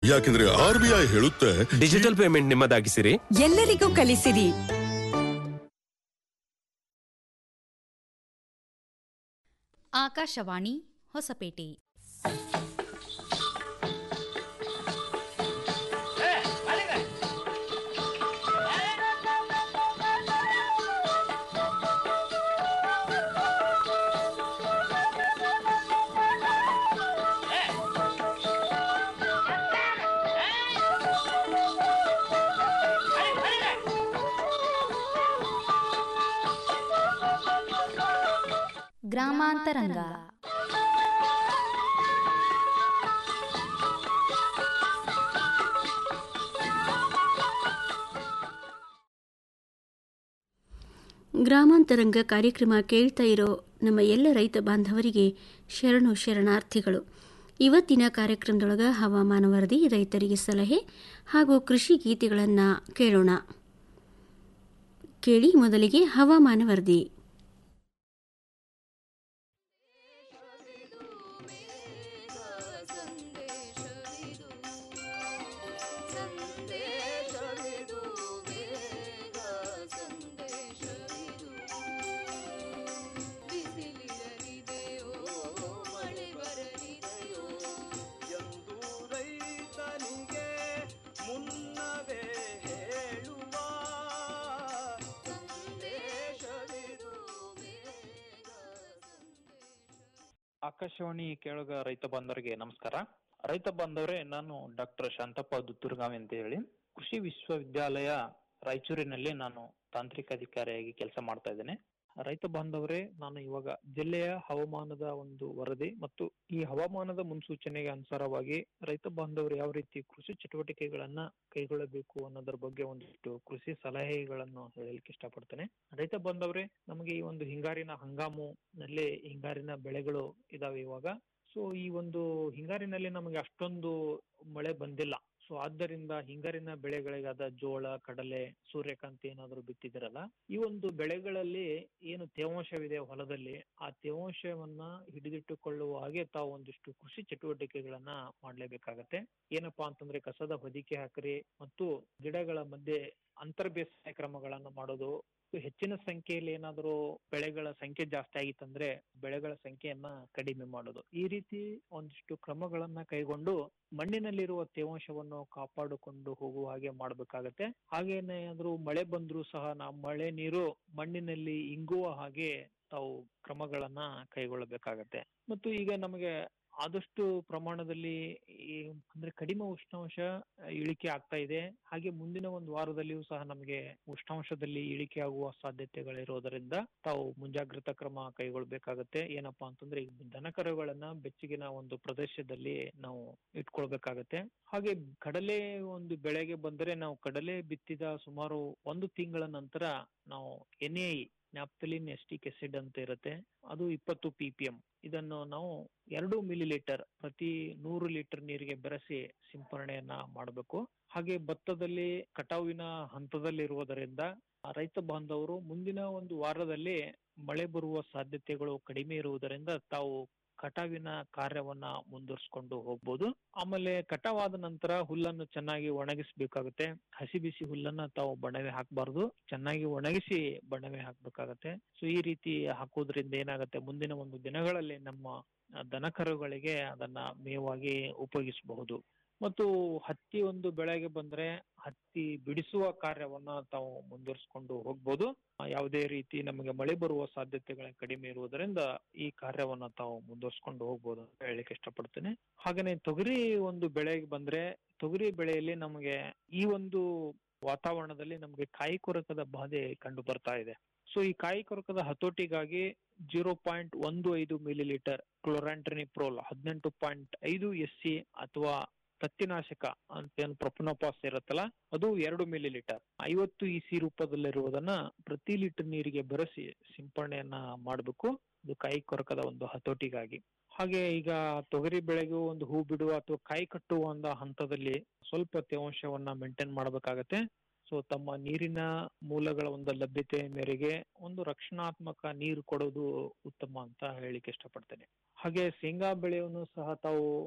ಯಾಕೆಂದ್ರೆ R B I ಹೇಳುತ್ತೆ digital payment ನಿಮ್ಮದಾಗಿಸಿರಿ ಎಲ್ಲರಿಗೂ ಕಲಿಸಿರಿ ಆಕಾಶವಾಣಿ ಹೊಸಪೇಟೆ ಗ್ರಾಮಾಂತರಂಗ ಗ್ರಾಮಾಂತರಂಗ ಕಾರ್ಯಕ್ರಮ ಕೇಳ್ತಾ ಇರೋ ನಮ್ಮ ಎಲ್ಲ ರೈತ ಬಾಂಧವರಿಗೆ ಶರಣು ಶರಣಾರ್ಥಿಗಳು ಇವತ್ತಿನ ಕಾರ್ಯಕ್ರಮದೊಳಗ ಹವಾಮಾನ ವರದಿ ರೈತರಿಗೆ ಸಲಹೆ ಹಾಗೂ ಕೃಷಿ ಗೀತೆಗಳನ್ನು ಕೇಳೋಣ ಕೇಳಿ ಮೊದಲಿಗೆ ಹವಾಮಾನ ವರದಿ ಎಂದು ರೈತನಿಗೆ ಮುನ್ನವೇ ಹೇಳುವ ಸಂದೇಶವಿದು ಆಕಾಶವಾಣಿ ಕೇಳುಗ ರೈತ ಬಾಂಧವರಿಗೆ ನಮಸ್ಕಾರ ರೈತ ಬಾಂಧವರೇ ನಾನು ಡಾಕ್ಟರ್ ಶಾಂತಪ್ಪ ದುತ್ತೂರ್ಗಾವಿ ಅಂತ ಹೇಳಿ ಕೃಷಿ ವಿಶ್ವವಿದ್ಯಾಲಯ ರಾಯಚೂರಿನಲ್ಲಿ ನಾನು ತಾಂತ್ರಿಕ ಅಧಿಕಾರಿಯಾಗಿ ಕೆಲಸ ಮಾಡ್ತಾ ಇದ್ದೇನೆ ರೈತ ಬಾಂಧವರೇ ನಾನು ಇವಾಗ ಜಿಲ್ಲೆಯ ಹವಾಮಾನದ ಒಂದು ವರದಿ ಮತ್ತು ಈ ಹವಾಮಾನದ ಮುನ್ಸೂಚನೆಗೆ ಅನುಸಾರವಾಗಿ ರೈತ ಬಾಂಧವರು ಯಾವ ರೀತಿ ಕೃಷಿ ಚಟುವಟಿಕೆಗಳನ್ನ ಕೈಗೊಳ್ಳಬೇಕು ಅನ್ನೋದ್ರ ಬಗ್ಗೆ ಒಂದಿಷ್ಟು ಕೃಷಿ ಸಲಹೆಗಳನ್ನು ಹೇಳಲಿಕ್ಕೆ ಇಷ್ಟಪಡ್ತೇನೆ ರೈತ ಬಾಂಧವರೇ ನಮಗೆ ಈ ಒಂದು ಹಿಂಗಾರಿನ ಹಂಗಾಮು ನಲ್ಲಿ ಹಿಂಗಾರಿನ ಬೆಳೆಗಳು ಇದಾವೆ ಇವಾಗ ಸೊ ಈ ಒಂದು ಹಿಂಗಾರಿನಲ್ಲಿ ನಮಗೆ ಅಷ್ಟೊಂದು ಮಳೆ ಬಂದಿಲ್ಲ ಸೊ ಆದ್ದರಿಂದ ಹಿಂಗಾರಿನ ಬೆಳೆಗಳಿಗಾದ ಜೋಳ ಕಡಲೆ ಸೂರ್ಯಕಾಂತಿ ಏನಾದ್ರು ಬಿತ್ತಿದಿರಲ್ಲ ಈ ಒಂದು ಬೆಳೆಗಳಲ್ಲಿ ಏನು ತೇವಾಂಶವಿದೆ ಹೊಲದಲ್ಲಿ ಆ ತೇವಾಂಶವನ್ನ ಹಿಡಿದಿಟ್ಟುಕೊಳ್ಳುವ ಹಾಗೆ ತಾವು ಒಂದಿಷ್ಟು ಕೃಷಿ ಚಟುವಟಿಕೆಗಳನ್ನ ಮಾಡ್ಲೇಬೇಕಾಗತ್ತೆ ಏನಪ್ಪಾ ಅಂತಂದ್ರೆ ಕಸದ ಹೊದಿಕೆ ಹಾಕ್ರಿ ಮತ್ತು ಗಿಡಗಳ ಮಧ್ಯೆ ಅಂತರ್ ಬೇಸಾಯ ಕ್ರಮಗಳನ್ನ ಮಾಡೋದು ಹೆಚ್ಚಿನ ಸಂಖ್ಯೆಯಲ್ಲಿ ಏನಾದರೂ ಬೆಳೆಗಳ ಸಂಖ್ಯೆ ಜಾಸ್ತಿ ಆಗಿತ್ತಂದ್ರೆ ಬೆಳೆಗಳ ಸಂಖ್ಯೆಯನ್ನ ಕಡಿಮೆ ಮಾಡೋದು ಈ ರೀತಿ ಒಂದಿಷ್ಟು ಕ್ರಮಗಳನ್ನ ಕೈಗೊಂಡು ಮಣ್ಣಿನಲ್ಲಿರುವ ತೇವಾಂಶವನ್ನು ಕಾಪಾಡಿಕೊಂಡು ಹೋಗುವ ಹಾಗೆ ಮಾಡ್ಬೇಕಾಗತ್ತೆ ಹಾಗೇನೆ ಏನಾದ್ರು ಮಳೆ ಬಂದ್ರೂ ಸಹ ನಾ ಮಳೆ ನೀರು ಮಣ್ಣಿನಲ್ಲಿ ಇಂಗುವ ಹಾಗೆ ತಾವು ಕ್ರಮಗಳನ್ನ ಕೈಗೊಳ್ಳಬೇಕಾಗತ್ತೆ ಮತ್ತು ಈಗ ನಮಗೆ ಆದಷ್ಟು ಪ್ರಮಾಣದಲ್ಲಿ ಈ ಅಂದ್ರೆ ಕಡಿಮೆ ಉಷ್ಣಾಂಶ ಇಳಿಕೆ ಆಗ್ತಾ ಇದೆ ಹಾಗೆ ಮುಂದಿನ ಒಂದು ವಾರದಲ್ಲಿಯೂ ಸಹ ನಮಗೆ ಉಷ್ಣಾಂಶದಲ್ಲಿ ಇಳಿಕೆ ಆಗುವ ಸಾಧ್ಯತೆಗಳಿರೋದರಿಂದ ತಾವು ಮುಂಜಾಗ್ರತಾ ಕ್ರಮ ಕೈಗೊಳ್ಬೇಕಾಗತ್ತೆ ಏನಪ್ಪಾ ಅಂತಂದ್ರೆ ಈ ದನಕರುಗಳನ್ನ ಬೆಚ್ಚಗಿನ ಒಂದು ಪ್ರದೇಶದಲ್ಲಿ ನಾವು ಇಟ್ಕೊಳ್ಬೇಕಾಗತ್ತೆ ಹಾಗೆ ಕಡಲೆ ಒಂದು ಬೆಳೆಗೆ ಬಂದರೆ ನಾವು ಕಡಲೆ ಬಿತ್ತಿದ ಸುಮಾರು ಒಂದು ತಿಂಗಳ ನಂತರ ನಾವು N I naphthalene acetic acid ಅಂತ ಇರುತ್ತೆ ಅದು ಇಪ್ಪತ್ತು ಪಿ ಪಿ ಎಂ ಇದನ್ನು ನಾವು ಎರಡು ಮಿಲಿ ಲೀಟರ್ ಪ್ರತಿ ನೂರು ಲೀಟರ್ ನೀರಿಗೆ ಬೆರೆಸಿ ಸಿಂಪರಣೆಯನ್ನ ಮಾಡಬೇಕು ಹಾಗೆ ಭತ್ತದಲ್ಲಿ ಕಟಾವಿನ ಹಂತದಲ್ಲಿರುವುದರಿಂದ ಆ ರೈತ ಬಾಂಧವರು ಮುಂದಿನ ಒಂದು ವಾರದಲ್ಲಿ ಮಳೆ ಬರುವ ಸಾಧ್ಯತೆಗಳು ಕಡಿಮೆ ಇರುವುದರಿಂದ ತಾವು ಕಟಾವಿನ ಕಾರ್ಯವನ್ನ ಮುಂದುವರಿಸಿಕೊಂಡು ಹೋಗ್ಬೋದು ಆಮೇಲೆ ಕಟಾವಾದ ನಂತರ ಹುಲ್ಲನ್ನು ಚೆನ್ನಾಗಿ ಒಣಗಿಸ್ಬೇಕಾಗುತ್ತೆ ಹಸಿ ಬಿಸಿ ಹುಲ್ಲನ್ನ ತಾವು ಬಣವೆ ಹಾಕಬಾರ್ದು ಚೆನ್ನಾಗಿ ಒಣಗಿಸಿ ಬಣವೆ ಹಾಕ್ಬೇಕಾಗತ್ತೆ ಸೊ ಈ ರೀತಿ ಹಾಕೋದ್ರಿಂದ ಏನಾಗುತ್ತೆ ಮುಂದಿನ ಒಂದು ದಿನಗಳಲ್ಲಿ ನಮ್ಮ ಆ, ದನಕರುಗಳಿಗೆ ಅದನ್ನ ಮೇವಾಗಿ ಉಪಯೋಗಿಸಬಹುದು ಮತ್ತು ಹತ್ತಿ ಒಂದು ಬೆಳೆಗೆ ಬಂದ್ರೆ ಹತ್ತಿ ಬಿಡಿಸುವ ಕಾರ್ಯವನ್ನ ತಾವು ಮುಂದುವರಿಸಿಕೊಂಡು ಹೋಗ್ಬೋದು ಆ, ಯಾವುದೇ ರೀತಿ ನಮಗೆ ಮಳೆ ಬರುವ ಸಾಧ್ಯತೆಗಳ ಕಡಿಮೆ ಇರುವುದರಿಂದ ಈ ಕಾರ್ಯವನ್ನ ತಾವು ಮುಂದುವರಿಸಿಕೊಂಡು ಹೋಗ್ಬೋದು ಅಂತ ಹೇಳಲಿಕ್ಕೆ ಇಷ್ಟಪಡ್ತೇನೆ ಹಾಗೇನೆ ತೊಗರಿ ಒಂದು ಬೆಳೆಗೆ ಬಂದ್ರೆ ತೊಗರಿ ಬೆಳೆಯಲ್ಲಿ ನಮಗೆ ಈ ಒಂದು ವಾತಾವರಣದಲ್ಲಿ ನಮಗೆ ಕಾಯಿ ಕೊರಕದ ಬಾಧೆ ಕಂಡು ಬರ್ತಾ ಇದೆ ಸೊ ಈ ಕಾಯಿ ಕೊರಕದ ಹತೋಟಿಗಾಗಿ ಜೀರೋ ಪಾಯಿಂಟ್ ಒಂದು ಐದು ಮಿಲಿ ಲೀಟರ್ ಕ್ಲೋರಾಂಟ್ರಿನಿಪ್ರೋಲ್ ಹದಿನೆಂಟು ಪಾಯಿಂಟ್ ಐದು ಎಸ್ ಸಿ ಅಥವಾ ತತ್ತಿನಾಶಕ ಅಂತ ಏನು ಪ್ರೊಪನೋಪಾಸ್ ಇರುತ್ತಲ್ಲ ಅದು ಎರಡು ಮಿಲಿ ಲೀಟರ್ ಐವತ್ತು ಇ ಸಿ ರೂಪದಲ್ಲಿರುವುದನ್ನ ಪ್ರತಿ ಲೀಟರ್ ನೀರಿಗೆ ಬೆರೆಸಿ ಸಿಂಪರಣೆಯನ್ನ ಮಾಡಬೇಕು ಇದು ಕಾಯಿ ಕೊರಕದ ಒಂದು ಹತೋಟಿಗಾಗಿ ಹಾಗೆ ಈಗ ತೊಗರಿ ಬೆಳೆಗೂ ಒಂದು ಹೂ ಬಿಡುವ ಅಥವಾ ಕಾಯಿ ಕಟ್ಟುವ ಒಂದು ಹಂತದಲ್ಲಿ ಸ್ವಲ್ಪ ತೇವಾಂಶವನ್ನ ಮೇಂಟೈನ್ ಮಾಡಬೇಕಾಗತ್ತೆ ಸೊ ತಮ್ಮ ನೀರಿನ ಮೂಲಗಳ ಒಂದು ಲಭ್ಯತೆ ಮೇರೆಗೆ ಒಂದು ರಕ್ಷಣಾತ್ಮಕ ನೀರು ಕೊಡೋದು ಉತ್ತಮ ಅಂತ ಹೇಳಿಕ್ಕೆ ಇಷ್ಟಪಡ್ತೇನೆ ಹಾಗೆ ಶೇಂಗಾ ಬೆಳೆಯನ್ನು ಸಹ ತಾವು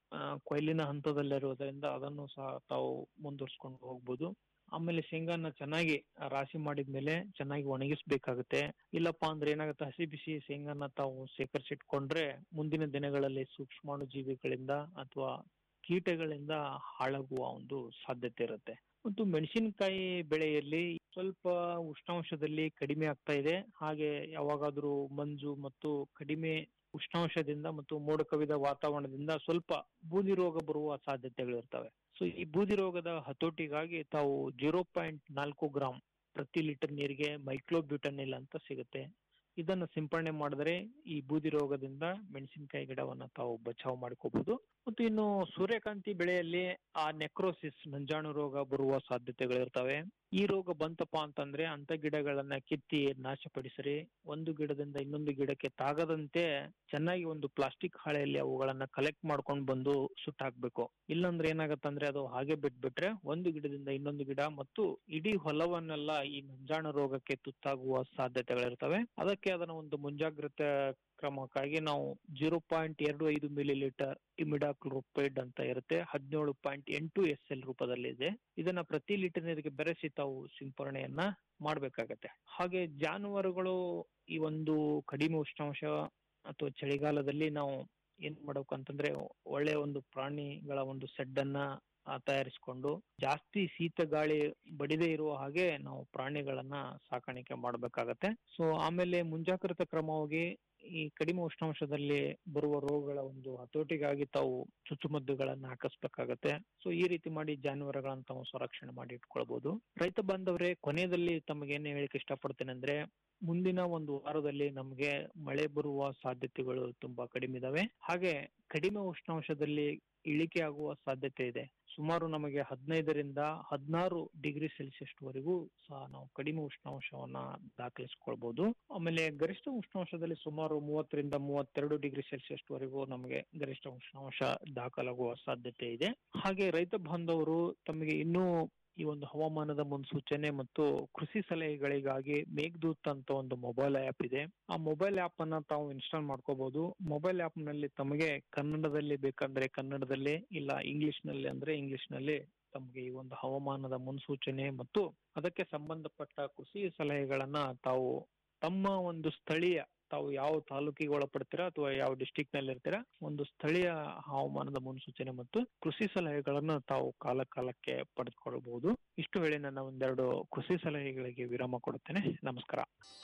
ಆ, ಕೊಯ್ಲಿನ ಹಂತದಲ್ಲಿರುವುದರಿಂದ ಅದನ್ನು ಸಹ ತಾವು ಮುಂದುವರ್ಸ್ಕೊಂಡು ಹೋಗ್ಬೋದು ಆಮೇಲೆ ಶೇಂಗಾನ ಚೆನ್ನಾಗಿ ರಾಶಿ ಮಾಡಿದ್ಮೇಲೆ ಚೆನ್ನಾಗಿ ಒಣಗಿಸ್ಬೇಕಾಗುತ್ತೆ ಇಲ್ಲಪ್ಪ ಅಂದ್ರೆ ಏನಾಗುತ್ತೆ ಹಸಿ ಬಿಸಿ ಶೇಂಗಾನ ತಾವು ಶೇಖರಿಸಿಟ್ಕೊಂಡ್ರೆ ಮುಂದಿನ ದಿನಗಳಲ್ಲಿ ಸೂಕ್ಷ್ಮಾಣು ಜೀವಿಗಳಿಂದ ಅಥವಾ ಕೀಟಗಳಿಂದ ಹಾಳಾಗುವ ಒಂದು ಸಾಧ್ಯತೆ ಇರುತ್ತೆ ಮತ್ತು ಮೆಣಸಿನಕಾಯಿ ಬೆಳೆಯಲ್ಲಿ ಸ್ವಲ್ಪ ಉಷ್ಣಾಂಶದಲ್ಲಿ ಕಡಿಮೆ ಆಗ್ತಾ ಇದೆ ಹಾಗೆ ಯಾವಾಗಾದ್ರೂ ಮಂಜು ಮತ್ತು ಕಡಿಮೆ ಉಷ್ಣಾಂಶದಿಂದ ಮತ್ತು ಮೋಡ ಕವಿದ ವಾತಾವರಣದಿಂದ ಸ್ವಲ್ಪ ಬೂದಿ ರೋಗ ಬರುವ ಸಾಧ್ಯತೆಗಳಿರ್ತವೆ ಸೊ ಈ ಬೂದಿ ರೋಗದ ಹತೋಟಿಗಾಗಿ ತಾವು ಜೀರೋ ಪಾಯಿಂಟ್ ನಾಲ್ಕು ಗ್ರಾಮ್ ಪ್ರತಿ ಲೀಟರ್ ನೀರಿಗೆ ಮೈಕ್ಲೋಬ್ಯೂಟನಿಲ್ ಅಂತ ಸಿಗುತ್ತೆ ಇದನ್ನು ಸಿಂಪಡಣೆ ಮಾಡಿದ್ರೆ ಈ ಬೂದಿ ರೋಗದಿಂದ ಮೆಣಸಿನಕಾಯಿ ಗಿಡವನ್ನ ತಾವು ಬಚಾವ್ ಮಾಡ್ಕೋಬಹುದು ಮತ್ತು ಇನ್ನು ಸೂರ್ಯಕಾಂತಿ ಬೆಳೆಯಲ್ಲಿ ಆ ನೆಕ್ರೋಸಿಸ್ ನಂಜಾಣು ರೋಗ ಬರುವ ಸಾಧ್ಯತೆಗಳಿರ್ತವೆ ಈ ರೋಗ ಬಂತಪ್ಪ ಅಂತಂದ್ರೆ ಅಂತ ಗಿಡಗಳನ್ನ ಕಿತ್ತಿ ನಾಶಪಡಿಸಿರಿ ಒಂದು ಗಿಡದಿಂದ ಇನ್ನೊಂದು ಗಿಡಕ್ಕೆ ತಾಗದಂತೆ ಚೆನ್ನಾಗಿ ಒಂದು ಪ್ಲಾಸ್ಟಿಕ್ ಹಾಳೆಯಲ್ಲಿ ಅವುಗಳನ್ನ ಕಲೆಕ್ಟ್ ಮಾಡ್ಕೊಂಡು ಬಂದು ಸುಟ್ಟಾಕ್ಬೇಕು ಇಲ್ಲಾಂದ್ರೆ ಏನಾಗತ್ತಂದ್ರೆ ಅದು ಹಾಗೆ ಬಿಟ್ಬಿಟ್ರೆ ಒಂದು ಗಿಡದಿಂದ ಇನ್ನೊಂದು ಗಿಡ ಮತ್ತು ಇಡೀ ಹೊಲವನ್ನೆಲ್ಲ ಈ ನಂಜಾಣು ರೋಗಕ್ಕೆ ತುತ್ತಾಗುವ ಸಾಧ್ಯತೆಗಳಿರ್ತವೆ ಅದಕ್ಕೆ ಅದನ್ನ ಒಂದು ಮುಂಜಾಗ್ರತೆ ಕ್ರಮಕ್ಕಾಗಿ ನಾವು ಜೀರೋ ಪಾಯಿಂಟ್ ಎರಡು ಐದು ಮಿಲಿ ಲೀಟರ್ ಇಮಿಡಾಕ್ಲೋಪೈಡ್ ಅಂತ ಇರುತ್ತೆ ಹದಿನೇಳು ಪಾಯಿಂಟ್ ಎಂಟು ಎಸ್ ಎಲ್ ರೂಪದಲ್ಲಿದೆ ಇದನ್ನ ಪ್ರತಿ ಲೀಟರ್ ನೀರಿಗೆ ಬೆರೆಸಿ ತಾವು ಸಿಂಪರಣೆಯನ್ನ ಮಾಡ್ಬೇಕಾಗತ್ತೆ ಹಾಗೆ ಜಾನುವಾರುಗಳು ಈ ಒಂದು ಕಡಿಮೆ ಉಷ್ಣಾಂಶ ಅಥವಾ ಚಳಿಗಾಲದಲ್ಲಿ ನಾವು ಏನ್ ಮಾಡ್ಬೇಕು ಅಂತಂದ್ರೆ ಒಳ್ಳೆ ಒಂದು ಪ್ರಾಣಿಗಳ ಒಂದು ಸೆಡ್ ಅನ್ನ ಆ, ತಯಾರಿಸ್ಕೊಂಡು ಜಾಸ್ತಿ ಶೀತ ಗಾಳಿ ಬಡಿದೇ ಇರುವ ಹಾಗೆ ನಾವು ಪ್ರಾಣಿಗಳನ್ನ ಸಾಕಾಣಿಕೆ ಮಾಡ್ಬೇಕಾಗತ್ತೆ ಸೊ ಆಮೇಲೆ ಮುಂಜಾಗ್ರತಾ ಕ್ರಮವಾಗಿ ಈ ಕಡಿಮೆ ಉಷ್ಣಾಂಶದಲ್ಲಿ ಬರುವ ರೋಗಗಳ ಒಂದು ಹತೋಟಿಗಾಗಿ ತಾವು ಚುಚ್ಚುಮದ್ದುಗಳನ್ನ ಹಾಕಿಸ್ಬೇಕಾಗತ್ತೆ ಸೊ ಈ ರೀತಿ ಮಾಡಿ ಜಾನುವಾರುಗಳನ್ನ ತಾವು ಸಂರಕ್ಷಣೆ ಮಾಡಿ ಇಟ್ಕೊಳ್ಬಹುದು ರೈತ ಬಾಂಧವರೇ ಕೊನೆಯಲ್ಲಿ ತಮಗೇನು ಹೇಳಿಕ್ಕೆ ಇಷ್ಟಪಡ್ತೇನೆ ಅಂದ್ರೆ ಮುಂದಿನ ಒಂದು ವಾರದಲ್ಲಿ ನಮಗೆ ಮಳೆ ಬರುವ ಸಾಧ್ಯತೆಗಳು ತುಂಬಾ ಕಡಿಮೆ ಇದಾವೆ ಹಾಗೆ ಕಡಿಮೆ ಉಷ್ಣಾಂಶದಲ್ಲಿ ಇಳಿಕೆ ಆಗುವ ಸಾಧ್ಯತೆ ಇದೆ ಸುಮಾರು ನಮಗೆ ಹದಿನೈದರಿಂದ ಹದಿನಾರು ಡಿಗ್ರಿ ಸೆಲ್ಸಿಯಸ್ ವರೆಗೂ ಸಹ ನಾವು ಕಡಿಮೆ ಉಷ್ಣಾಂಶವನ್ನ ದಾಖಲಿಸಿಕೊಳ್ಬಹುದು ಆಮೇಲೆ ಗರಿಷ್ಠ ಉಷ್ಣಾಂಶದಲ್ಲಿ ಸುಮಾರು ಮೂವತ್ತರಿಂದ ಮೂವತ್ತೆರಡು ಡಿಗ್ರಿ ಸೆಲ್ಸಿಯಸ್ ವರೆಗೂ ನಮಗೆ ಗರಿಷ್ಠ ಉಷ್ಣಾಂಶ ದಾಖಲಾಗುವ ಸಾಧ್ಯತೆ ಇದೆ ಹಾಗೆ ರೈತ ಬಾಂಧವರು ತಮಗೆ ಇನ್ನೂ ಈ ಒಂದು ಹವಾಮಾನದ ಮುನ್ಸೂಚನೆ ಮತ್ತು ಕೃಷಿ ಸಲಹೆಗಳಿಗಾಗಿ ಮೇಘದೂತ್ ಅಂತ ಒಂದು ಮೊಬೈಲ್ ಆ್ಯಪ್ ಇದೆ ಆ ಮೊಬೈಲ್ ಆ್ಯಪ್ ಅನ್ನ ತಾವು ಇನ್ಸ್ಟಾಲ್ ಮಾಡ್ಕೋಬಹುದು ಮೊಬೈಲ್ ಆ್ಯಪ್ ನಲ್ಲಿ ತಮಗೆ ಕನ್ನಡದಲ್ಲಿ ಬೇಕಂದ್ರೆ ಕನ್ನಡದಲ್ಲಿ ಇಲ್ಲ ಇಂಗ್ಲಿಷ್ ನಲ್ಲಿ ಅಂದ್ರೆ ಇಂಗ್ಲಿಷ್ ನಲ್ಲಿ ತಮಗೆ ಈ ಒಂದು ಹವಾಮಾನದ ಮುನ್ಸೂಚನೆ ಮತ್ತು ಅದಕ್ಕೆ ಸಂಬಂಧಪಟ್ಟ ಕೃಷಿ ಸಲಹೆಗಳನ್ನ ತಾವು ತಮ್ಮ ಒಂದು ಸ್ಥಳೀಯ ತಾವು ಯಾವ ತಾಲೂಕಿಗೆ ಒಳಪಡ್ತೀರಾ ಅಥವಾ ಯಾವ ಡಿಸ್ಟಿಕ್ ನಲ್ಲಿ ಇರ್ತೀರಾ ಒಂದು ಸ್ಥಳೀಯ ಹವಾಮಾನದ ಮುನ್ಸೂಚನೆ ಮತ್ತು ಕೃಷಿ ಸಲಹೆಗಳನ್ನ ತಾವು ಕಾಲ ಕಾಲಕ್ಕೆ ಪಡೆದುಕೊಳ್ಳಬಹುದು ಇಷ್ಟು ಹೇಳಿ ನನ್ನ ಒಂದೆರಡು ಕೃಷಿ ಸಲಹೆಗಳಿಗೆ ವಿರಾಮ ಕೊಡುತ್ತೇನೆ ನಮಸ್ಕಾರ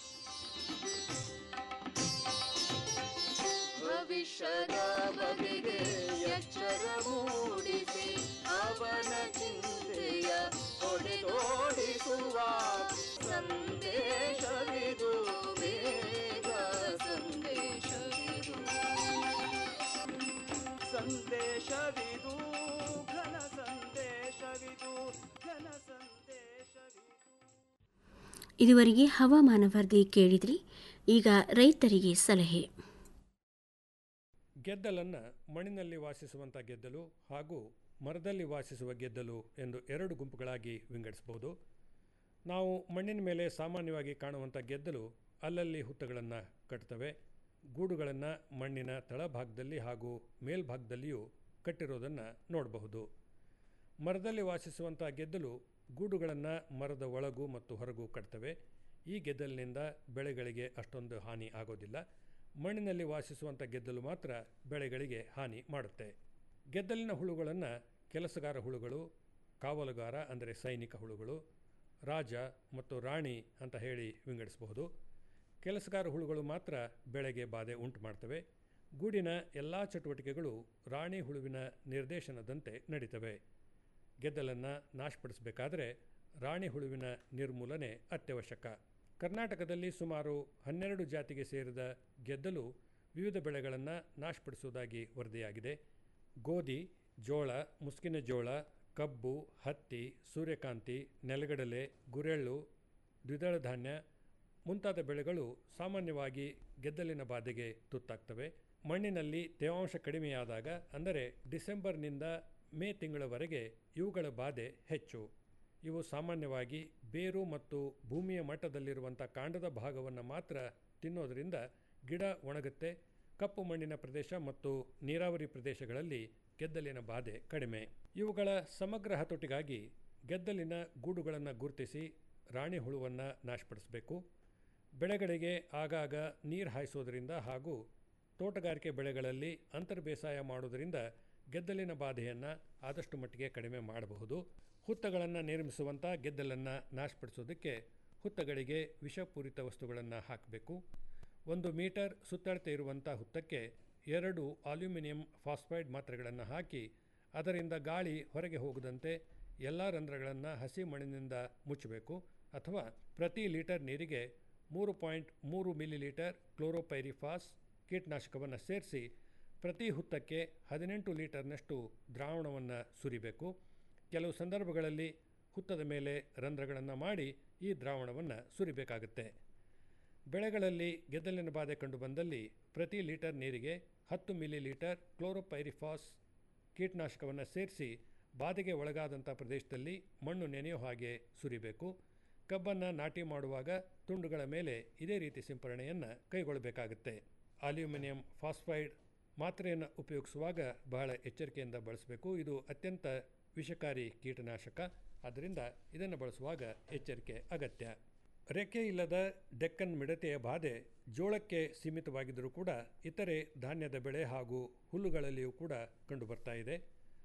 ಭವಿಷ್ಯದ ಬಗೆಗೆ ಎಚ್ಚರ ಮೂಡಿಸಿ ಅವನ ಚಿಂತೆಯ ಹೊಡೆದೋಡಿಸುವ ಸಂದೇಶವಿದು ಬೇಗ ಸಂದೇಶವಿದು ಸಂದೇಶವಿದು ಘನ ಸಂದೇಶವಿದು ಘನ ಸಂದೇಶವಿದು ಇದುವರೆಗೆ ಹವಾಮಾನ ವರದಿ ಕೇಳಿದ್ರಿ ಈಗ ರೈತರಿಗೆ ಸಲಹೆ ಗೆದ್ದಲನ್ನು ಮಣ್ಣಿನಲ್ಲಿ ವಾಸಿಸುವಂಥ ಗೆದ್ದಲು ಹಾಗೂ ಮರದಲ್ಲಿ ವಾಸಿಸುವ ಗೆದ್ದಲು ಎಂದು ಎರಡು ಗುಂಪುಗಳಾಗಿ ವಿಂಗಡಿಸಬಹುದು ನಾವು ಮಣ್ಣಿನ ಮೇಲೆ ಸಾಮಾನ್ಯವಾಗಿ ಕಾಣುವಂಥ ಗೆದ್ದಲು ಅಲ್ಲಲ್ಲಿ ಹುತ್ತಗಳನ್ನು ಕಟ್ತವೆ ಗೂಡುಗಳನ್ನು ಮಣ್ಣಿನ ತಳಭಾಗದಲ್ಲಿ ಹಾಗೂ ಮೇಲ್ಭಾಗದಲ್ಲಿಯೂ ಕಟ್ಟಿರೋದನ್ನು ನೋಡಬಹುದು ಮರದಲ್ಲಿ ವಾಸಿಸುವಂಥ ಗೆದ್ದಲು ಗೂಡುಗಳನ್ನು ಮರದ ಒಳಗೂ ಮತ್ತು ಹೊರಗೂ ಕಟ್ತವೆ ಈ ಗೆದ್ದಲಿನಿಂದ ಬೆಳೆಗಳಿಗೆ ಅಷ್ಟೊಂದು ಹಾನಿ ಆಗೋದಿಲ್ಲ ಮಣ್ಣಿನಲ್ಲಿ ವಾಸಿಸುವಂಥ ಗೆದ್ದಲು ಮಾತ್ರ ಬೆಳೆಗಳಿಗೆ ಹಾನಿ ಮಾಡುತ್ತೆ ಗೆದ್ದಲಿನ ಹುಳುಗಳನ್ನು ಕೆಲಸಗಾರ ಹುಳುಗಳು ಕಾವಲುಗಾರ ಅಂದರೆ ಸೈನಿಕ ಹುಳುಗಳು ರಾಜ ಮತ್ತು ರಾಣಿ ಅಂತ ಹೇಳಿ ವಿಂಗಡಿಸಬಹುದು ಕೆಲಸಗಾರ ಹುಳುಗಳು ಮಾತ್ರ ಬೆಳೆಗೆ ಬಾಧೆ ಉಂಟು ಮಾಡ್ತವೆ ಗೂಡಿನ ಎಲ್ಲ ಚಟುವಟಿಕೆಗಳು ರಾಣಿ ಹುಳುವಿನ ನಿರ್ದೇಶನದಂತೆ ನಡೀತವೆ ಗೆದ್ದಲನ್ನು ನಾಶಪಡಿಸಬೇಕಾದರೆ ರಾಣಿ ಹುಳುವಿನ ನಿರ್ಮೂಲನೆ ಅತ್ಯವಶ್ಯಕ ಕರ್ನಾಟಕದಲ್ಲಿ ಸುಮಾರು ಹನ್ನೆರಡು ಜಾತಿಗೆ ಸೇರಿದ ಗೆದ್ದಲು ವಿವಿಧ ಬೆಳೆಗಳನ್ನು ನಾಶಪಡಿಸುವುದಾಗಿ ವರದಿಯಾಗಿದೆ ಗೋಧಿ ಜೋಳ ಮುಸ್ಕಿನ ಜೋಳ ಕಬ್ಬು ಹತ್ತಿ ಸೂರ್ಯಕಾಂತಿ ನೆಲಗಡಲೆ ಗುರೆಳ್ಳು ದ್ವಿದಳ ಧಾನ್ಯ ಮುಂತಾದ ಬೆಳೆಗಳು ಸಾಮಾನ್ಯವಾಗಿ ಗೆದ್ದಲಿನ ಬಾಧೆಗೆ ತುತ್ತಾಗ್ತವೆ ಮಣ್ಣಿನಲ್ಲಿ ತೇವಾಂಶ ಕಡಿಮೆಯಾದಾಗ ಅಂದರೆ ಡಿಸೆಂಬರ್ನಿಂದ ಮೇ ತಿಂಗಳವರೆಗೆ ಇವುಗಳ ಬಾಧೆ ಹೆಚ್ಚು ಇವು ಸಾಮಾನ್ಯವಾಗಿ ಬೇರು ಮತ್ತು ಭೂಮಿಯ ಮಟ್ಟದಲ್ಲಿರುವಂಥ ಕಾಂಡದ ಭಾಗವನ್ನು ಮಾತ್ರ ತಿನ್ನೋದರಿಂದ ಗಿಡ ಒಣಗುತ್ತೆ ಕಪ್ಪು ಮಣ್ಣಿನ ಪ್ರದೇಶ ಮತ್ತು ನೀರಾವರಿ ಪ್ರದೇಶಗಳಲ್ಲಿ ಗೆದ್ದಲಿನ ಬಾಧೆ ಕಡಿಮೆ ಇವುಗಳ ಸಮಗ್ರ ಹತೋಟಿಗಾಗಿ ಗೆದ್ದಲಿನ ಗೂಡುಗಳನ್ನು ಗುರುತಿಸಿ ರಾಣಿ ಹುಳುವನ್ನು ನಾಶಪಡಿಸಬೇಕು ಬೆಳೆಗಳಿಗೆ ಆಗಾಗ ನೀರು ಹಾಯಿಸೋದರಿಂದ ಹಾಗೂ ತೋಟಗಾರಿಕೆ ಬೆಳೆಗಳಲ್ಲಿ ಅಂತರ್ ಬೇಸಾಯ ಮಾಡುವುದರಿಂದ ಗೆದ್ದಲಿನ ಬಾಧೆಯನ್ನು ಆದಷ್ಟು ಮಟ್ಟಿಗೆ ಕಡಿಮೆ ಮಾಡಬಹುದು ಹುತ್ತಗಳನ್ನು ನಿರ್ಮಿಸುವಂಥ ಗೆದ್ದಲನ್ನು ನಾಶಪಡಿಸೋದಕ್ಕೆ ಹುತ್ತಗಳಿಗೆ ವಿಷಪೂರಿತ ವಸ್ತುಗಳನ್ನು ಹಾಕಬೇಕು ಒಂದು ಮೀಟರ್ ಸುತ್ತಳತೆ ಇರುವಂಥ ಹುತ್ತಕ್ಕೆ ಎರಡು ಅಲ್ಯೂಮಿನಿಯಂ ಫಾಸ್ಫೈಡ್ ಮಾತ್ರೆಗಳನ್ನು ಹಾಕಿ ಅದರಿಂದ ಗಾಳಿ ಹೊರಗೆ ಹೋಗದಂತೆ ಎಲ್ಲ ರಂಧ್ರಗಳನ್ನು ಹಸಿ ಮಣ್ಣಿನಿಂದ ಮುಚ್ಚಬೇಕು ಅಥವಾ ಪ್ರತಿ ಲೀಟರ್ ನೀರಿಗೆ ಮೂರು ಪಾಯಿಂಟ್ ಮೂರು ಮಿಲಿ ಲೀಟರ್ ಕ್ಲೋರೋಪೈರಿಫಾಸ್ ಕೀಟನಾಶಕವನ್ನು ಸೇರಿಸಿ ಪ್ರತಿ ಹುತ್ತಕ್ಕೆ ಹದಿನೆಂಟು ಲೀಟರ್ನಷ್ಟು ದ್ರಾವಣವನ್ನು ಸುರಿಬೇಕು ಕೆಲವು ಸಂದರ್ಭಗಳಲ್ಲಿ ಹುತ್ತದ ಮೇಲೆ ರಂಧ್ರಗಳನ್ನು ಮಾಡಿ ಈ ದ್ರಾವಣವನ್ನು ಸುರಿಬೇಕಾಗುತ್ತೆ ಬೆಳೆಗಳಲ್ಲಿ ಗೆದ್ದಲಿನ ಬಾಧೆ ಕಂಡುಬಂದಲ್ಲಿ ಪ್ರತಿ ಲೀಟರ್ ನೀರಿಗೆ ಹತ್ತು ಮಿಲಿ ಲೀಟರ್ ಕ್ಲೋರೋಪೈರಿಫಾಸ್ ಕೀಟನಾಶಕವನ್ನು ಸೇರಿಸಿ ಬಾಧೆಗೆ ಒಳಗಾದಂಥ ಪ್ರದೇಶದಲ್ಲಿ ಮಣ್ಣು ನೆನೆಯೋ ಹಾಗೆ ಸುರಿಬೇಕು ಕಬ್ಬನ್ನು ನಾಟಿ ಮಾಡುವಾಗ ತುಂಡುಗಳ ಮೇಲೆ ಇದೇ ರೀತಿ ಸಿಂಪರಣೆಯನ್ನು ಕೈಗೊಳ್ಳಬೇಕಾಗುತ್ತೆ ಅಲ್ಯೂಮಿನಿಯಂ ಫಾಸ್ಫೈಡ್ ಮಾತ್ರೆಯನ್ನು ಉಪಯೋಗಿಸುವಾಗ ಬಹಳ ಎಚ್ಚರಿಕೆಯಿಂದ ಬಳಸಬೇಕು ಇದು ಅತ್ಯಂತ ವಿಷಕಾರಿ ಕೀಟನಾಶಕ ಆದ್ದರಿಂದ ಇದನ್ನು ಬಳಸುವಾಗ ಎಚ್ಚರಿಕೆ ಅಗತ್ಯ ರೆಕ್ಕೆ ಇಲ್ಲದ ಡೆಕ್ಕನ್ ಮಿಡತೆಯ ಬಾಧೆ ಜೋಳಕ್ಕೆ ಸೀಮಿತವಾಗಿದ್ದರೂ ಕೂಡ ಇತರೆ ಧಾನ್ಯದ ಬೆಳೆ ಹಾಗೂ ಹುಲ್ಲುಗಳಲ್ಲಿಯೂ ಕೂಡ ಕಂಡುಬರ್ತಾ ಇದೆ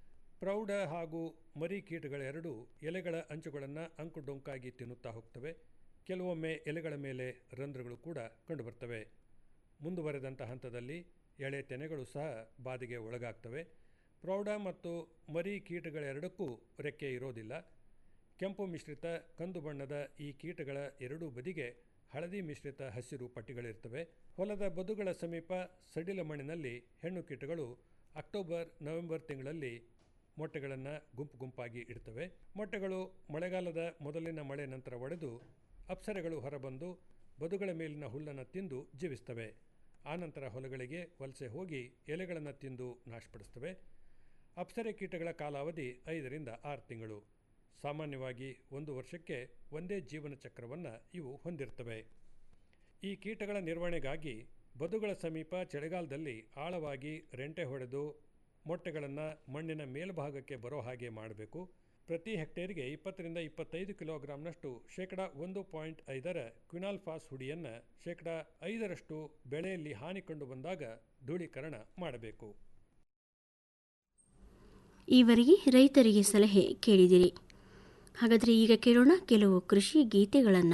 ಪ್ರೌಢ ಹಾಗೂ ಮರಿ ಕೀಟಗಳೆರಡೂ ಎಲೆಗಳ ಅಂಚುಗಳನ್ನು ಅಂಕುಡೊಂಕಾಗಿ ತಿನ್ನುತ್ತಾ ಹೋಗ್ತವೆ ಕೆಲವೊಮ್ಮೆ ಎಲೆಗಳ ಮೇಲೆ ರಂಧ್ರಗಳು ಕೂಡ ಕಂಡುಬರ್ತವೆ ಮುಂದುವರೆದಂಥ ಹಂತದಲ್ಲಿ ಎಳೆ ತೆನೆಗಳು ಸಹ ಬಾಧೆಗೆ ಒಳಗಾಗ್ತವೆ ಪ್ರೌಢ ಮತ್ತು ಮರಿ ಕೀಟಗಳೆರಡಕ್ಕೂ ರೆಕ್ಕೆ ಇರೋದಿಲ್ಲ ಕೆಂಪು ಮಿಶ್ರಿತ ಕಂದು ಬಣ್ಣದ ಈ ಕೀಟಗಳ ಎರಡೂ ಬದಿಗೆ ಹಳದಿ ಮಿಶ್ರಿತ ಹಸಿರು ಪಟ್ಟಿಗಳಿರ್ತವೆ ಹೊಲದ ಬದುಗಳ ಸಮೀಪ ಸಡಿಲ ಮಣ್ಣಿನಲ್ಲಿ ಹೆಣ್ಣು ಕೀಟಗಳು ಅಕ್ಟೋಬರ್ ನವೆಂಬರ್ ತಿಂಗಳಲ್ಲಿ ಮೊಟ್ಟೆಗಳನ್ನು ಗುಂಪು ಗುಂಪಾಗಿ ಇಡ್ತವೆ ಮೊಟ್ಟೆಗಳು ಮಳೆಗಾಲದ ಮೊದಲಿನ ಮಳೆ ನಂತರ ಒಡೆದು ಅಪ್ಸರೆಗಳು ಹೊರಬಂದು ಬದುಗಳ ಮೇಲಿನ ಹುಲ್ಲನ್ನು ತಿಂದು ಜೀವಿಸ್ತವೆ ಆನಂತರ ಹೊಲಗಳಿಗೆ ವಲಸೆ ಹೋಗಿ ಎಲೆಗಳನ್ನು ತಿಂದು ನಾಶಪಡಿಸ್ತವೆ ಅಪ್ಸರೆ ಕೀಟಗಳ ಕಾಲಾವಧಿ ಐದರಿಂದ ಆರು ತಿಂಗಳು ಸಾಮಾನ್ಯವಾಗಿ ಒಂದು ವರ್ಷಕ್ಕೆ ಒಂದೇ ಜೀವನ ಚಕ್ರವನ್ನು ಇವು ಹೊಂದಿರ್ತವೆ ಈ ಕೀಟಗಳ ನಿರ್ವಹಣೆಗಾಗಿ ಬದುಗಳ ಸಮೀಪ ಚಳಿಗಾಲದಲ್ಲಿ ಆಳವಾಗಿ ರೆಂಟೆ ಹೊಡೆದು ಮೊಟ್ಟೆಗಳನ್ನು ಮಣ್ಣಿನ ಮೇಲ್ಭಾಗಕ್ಕೆ ಬರೋ ಹಾಗೆ ಮಾಡಬೇಕು ಪ್ರತಿ ಹೆಕ್ಟೇರಿಗೆ ಇಪ್ಪತ್ತರಿಂದ ಇಪ್ಪತ್ತೈದು ಕಿಲೋಗ್ರಾಂನಷ್ಟು ಶೇಕಡ ಒಂದು ಪಾಯಿಂಟ್ ಐದರ ಕ್ವಿನಾಲ್ಫಾಸ್ ಹುಡಿಯನ್ನು ಶೇಕಡ ಐದರಷ್ಟು ಬೆಳೆಯಲ್ಲಿ ಹಾನಿ ಕಂಡು ಬಂದಾಗ ಧೂಳೀಕರಣ ಮಾಡಬೇಕು ಈವರೆಗೆ ರೈತರಿಗೆ ಸಲಹೆ ಕೇಳಿದಿರಿ ಹಾಗಾದರೆ ಈಗ ಕೇಳೋಣ ಕೆಲವು ಕೃಷಿ ಗೀತೆಗಳನ್ನು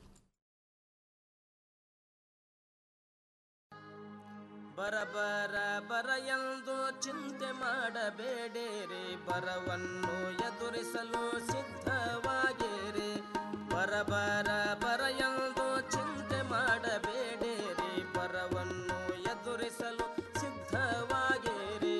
ಬರ ಬರ ಬರ ಎಂದು ಚಿಂತೆ ಮಾಡಬೇಡಿರಿ ಬರವನ್ನು ಎದುರಿಸಲು ಸಿದ್ಧವಾಗಿರಿ ಬರ ಬರ ಬರ ಎಂದು ಚಿಂತೆ ಮಾಡಬೇಡಿರಿ ಬರವನ್ನು ಎದುರಿಸಲು ಸಿದ್ಧವಾಗಿರಿ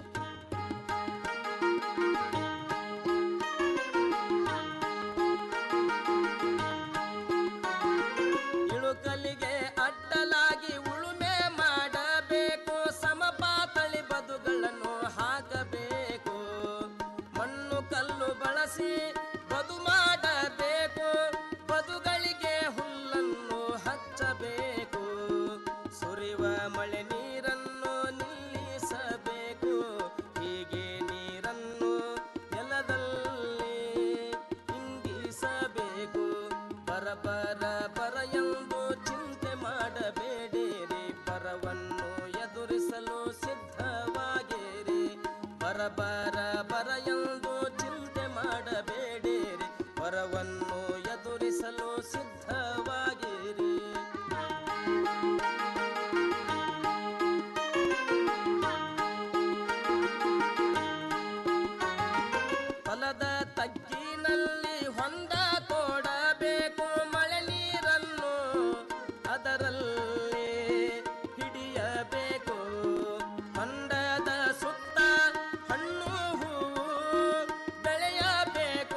ಇಳುಕಲಿಗೆ ಅಡ್ಡಲಾಗಿ ಉಳುಮೆ ಮಾಡಬೇಕು ಸಮಪಾತಳಿ ಬದುಗಳನ್ನು ಹಾಕಬೇಕು ಮಣ್ಣು ಕಲ್ಲು ಬಳಸಿ ಬದು ಮಾಡಬೇಕು ಬದುಗಳಿಗೆ ಹುಲ್ಲನ್ನು ಹಚ್ಚಬೇಕು ಸುರಿವ ಮಳೆ ನೀರನ್ನು ನಿಲ್ಲಿಸಬೇಕು ಹೀಗೆ ನೀರನ್ನು ನೆಲದಲ್ಲಿ ಇಂಗಿಸಬೇಕು ಬರ ಬರ ಬರ ಎಂದು ಚಿಂತೆ ಮಾಡಬೇಡಿರಿ ಬರವನ್ನು ಎದುರಿಸಲು ಸಿದ್ಧವಾಗಿರಿ ಬರ ಬರ ಬರ ಎಂದು ಚಿಂತೆ ಮಾಡಬೇಡಿರಿ ಬರವನ್ನು ಎದುರಿಸಲು ಸಿದ್ಧವಾಗಿರಿ ಹೊಲದ ತಗ್ಗಿನಲ್ಲಿ ಹೊಂದ ತೋಡಬೇಕು ಮಳೆ ನೀರನ್ನು ಅದರಲ್ಲಿ ಹಿಡಿಯಬೇಕು ಹೊಂಡದ ಸುತ್ತ ಹಣ್ಣು ಹೂವು ಬೆಳೆಯಬೇಕು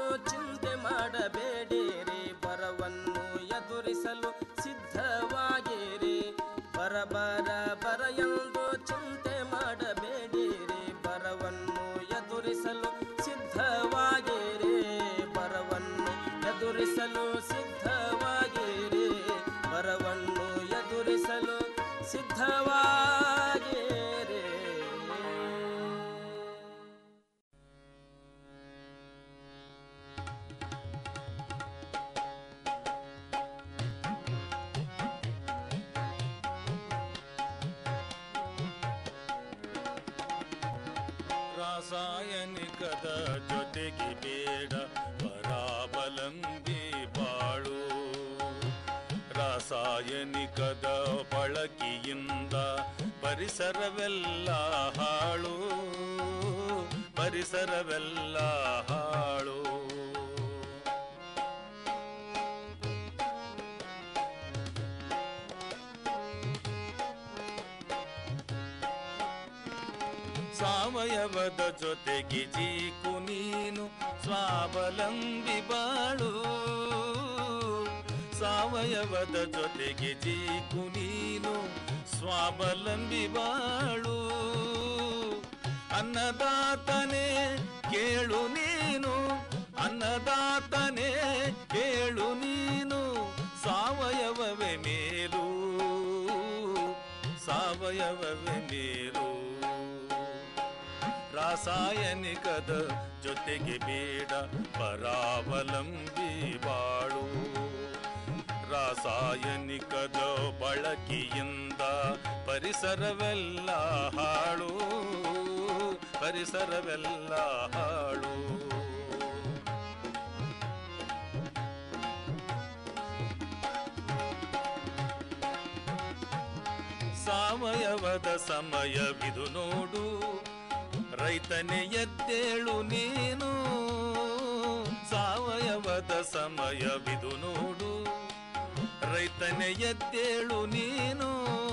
ಚಿಂತೆ ಮಾಡಬೇಡಿರಿ ಬರವನ್ನು ಎದುರಿಸಲು ಸಿದ್ಧವಾಗಿರಿ ಬರಬರ ಬರ ಎಂದು ಚಿಂತೆ ಮಾಡಬೇಡಿರಿ ಬರವನ್ನು ಎದುರಿಸಲು ಸಿದ್ಧವಾಗಿರಿ ಬರವನ್ನು ಎದುರಿಸಲು ಸಿದ್ಧವಾಗಿರಿ ಬರವನ್ನು ಎದುರಿಸಲು ಸಿದ್ಧವಾಗಿರಿ ರಾಸಾಯನಿಕದ ಜೊತೆಗೆ ಬೇಡ ಪರಾವಲಂಬಿ ಬಾಳು ರಾಸಾಯನಿಕದ ಬಳಕೆಯಿಂದ ಪರಿಸರವೆಲ್ಲ ಹಾಳು ಪರಿಸರವೆಲ್ಲ ಹಾಳು ಸಾವಯವದ ಜೊತೆಗೆ ಜೀಕು ನೀನು ಸ್ವಾವಲಂಬಿ ಬಾಳು ಸಾವಯವದ ಜೊತೆಗೆ ಜೀಕು ನೀನು ಸ್ವಾವಲಂಬಿ ಬಾಳು ಅನ್ನದಾತನೇ ಕೇಳು ನೀನು ಅನ್ನದಾತನೇ ಕೇಳು ನೀನು ಸಾವಯವವೇ ಮೇಲು ಸಾವಯವವೇ ಮೇಲು ರಾಸಾಯನಿಕದ ಜೊತೆಗೆ ಬೇಡ ಪರಾವಲಂಬಿ ಬಾಳು ರಾಸಾಯನಿಕದ ಬಳಕೆಯಿಂದ ಪರಿಸರವೆಲ್ಲ ಹಾಳು ಪರಿಸರವೆಲ್ಲ ಹಾಳು ಸಾವಯವದ ಸಮಯವಿದು ನೋಡು ರೈತನೇ ಎದ್ದೇಳು ನೀನು ಸಾವಯವದ ಸಮಯವಿದು ನೋಡು ರೈತನೇ ಎದ್ದೇಳು ನೀನು